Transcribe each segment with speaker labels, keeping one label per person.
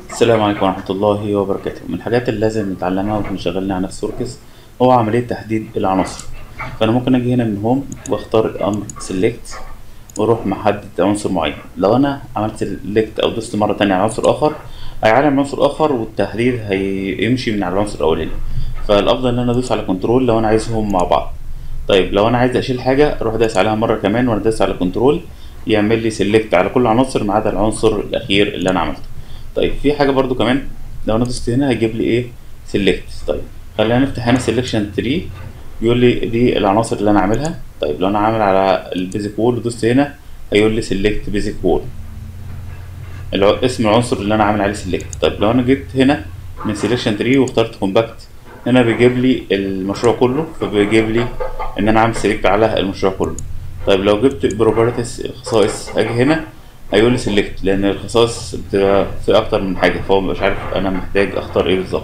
Speaker 1: السلام عليكم ورحمة الله وبركاته من الحاجات اللي لازم نتعلمها واحنا شغالين على نفس وركس هو عملية تحديد العناصر فأنا ممكن أجي هنا من هوم وأختار أمر سيلكت وأروح محدد عنصر معين لو أنا عملت سيلكت أو دوست مرة تانية على عنصر آخر هيعلم عنصر آخر والتحديد هيمشي من على العنصر الأولاني فالأفضل إن أنا أدوس على كنترول لو أنا عايزهم مع بعض طيب لو أنا عايز أشيل حاجة أروح دايس عليها مرة كمان وأنا دايس على كنترول يعمل لي سيلكت على كل العناصر ما عدا العنصر الأخير اللي أنا عملته طيب في حاجه برضو كمان لو انا دوست هنا هيجيب لي ايه سيلكت طيب خلينا نفتح هنا سيلكشن تري بيقول لي دي العناصر اللي انا عاملها طيب لو انا عامل على البيزك وول ودوست هنا هيقول لي سيلكت بيزك وول اسم العنصر اللي انا عامل عليه سيلكت طيب لو انا جيت هنا من سيلكشن تري واخترت كومباكت هنا بيجيب لي المشروع كله فبيجيب لي ان انا عامل سيلكت على المشروع كله طيب لو جبت بروبرتيز خصائص اجي هنا هيقول لي سيلكت لان الخصائص بتبقى في اكتر من حاجه فهو مش عارف انا محتاج اختار ايه بالظبط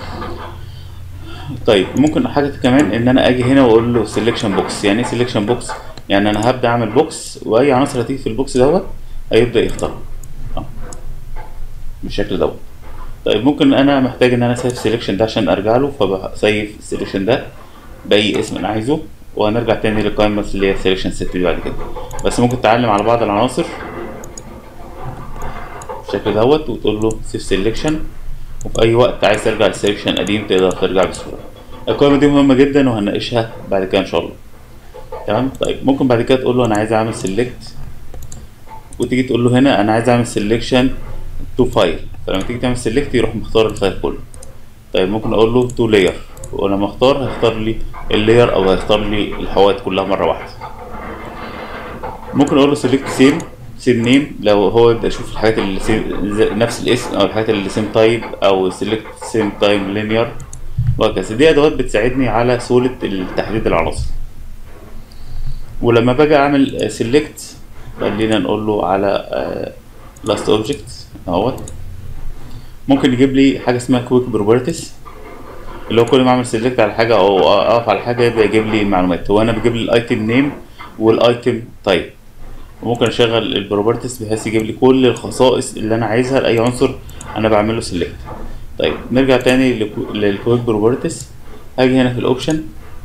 Speaker 1: طيب ممكن حاجه كمان ان انا اجي هنا واقول له سيلكشن بوكس يعني ايه سيلكشن بوكس يعني انا هبدا اعمل بوكس واي عناصر هتيجي في البوكس دوت هيبدا يختارها بالشكل دوت طيب ممكن انا محتاج ان انا سيف سيلكشن ده عشان ارجع له فبسيف السيلكشن ده باي اسم انا عايزه وهنرجع تاني للقائمة اللي هي سيلكشن ست دي بعد كده بس ممكن تعلم على بعض العناصر بالشكل دوت وتقول له سيف سيلكشن وفي أي وقت عايز ترجع للسيلكشن قديم تقدر ترجع بسهولة القائمة دي مهمة جدا وهنناقشها بعد كده إن شاء الله تمام طيب ممكن بعد كده تقول له أنا عايز أعمل سيلكت وتيجي تقول له هنا أنا عايز أعمل سيلكشن تو فايل فلما تيجي تعمل سيلكت يروح مختار الفايل كله طيب ممكن أقول له تو لاير ولما اختار هيختار لي اللاير او هيختار لي الحوائط كلها مره واحده ممكن اقول له سيلكت سيم سيم نيم لو هو يبدا يشوف الحاجات اللي سيم نفس الاسم او الحاجات اللي سيم تايب او سيلكت سيم تايم لينير وهكذا دي ادوات بتساعدني على سهوله تحديد العناصر ولما باجي اعمل سيلكت خلينا نقول له على لاست اوبجكت اهوت ممكن يجيب لي حاجه اسمها كويك بروبرتيز اللي هو كل ما اعمل سيلكت على حاجه او اقف على حاجه يبدا يجيب لي معلومات هو انا بجيب لي الايتم نيم والايتم تايب وممكن اشغل البروبرتيز بحيث يجيب لي كل الخصائص اللي انا عايزها لاي عنصر انا بعمل له سيلكت طيب نرجع تاني للكويك بروبرتيز هاجي هنا في الاوبشن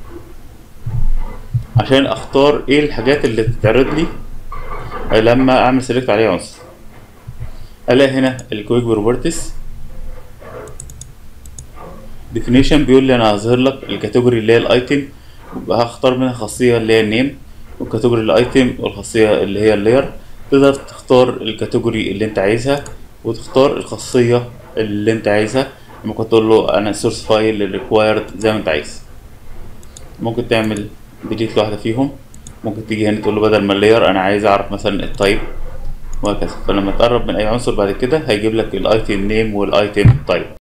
Speaker 1: عشان اختار ايه الحاجات اللي تتعرض لي لما اعمل سيلكت عليه عنصر الاقي هنا الكويك بروبرتيز ديفينيشن بيقول لي انا هظهر لك الكاتيجوري اللي هي الايتم هختار منها خاصيه اللي هي النيم والكاتيجوري الايتم والخاصيه اللي هي اللاير تقدر تختار الكاتيجوري اللي انت عايزها وتختار الخاصيه اللي انت عايزها ممكن تقول له انا سورس فايل ريكوايرد زي ما انت عايز ممكن تعمل ديليت لواحده فيهم ممكن تيجي هنا تقول له بدل ما اللاير انا عايز اعرف مثلا التايب وهكذا فلما تقرب من اي عنصر بعد كده هيجيب لك الايتم نيم والايتم تايب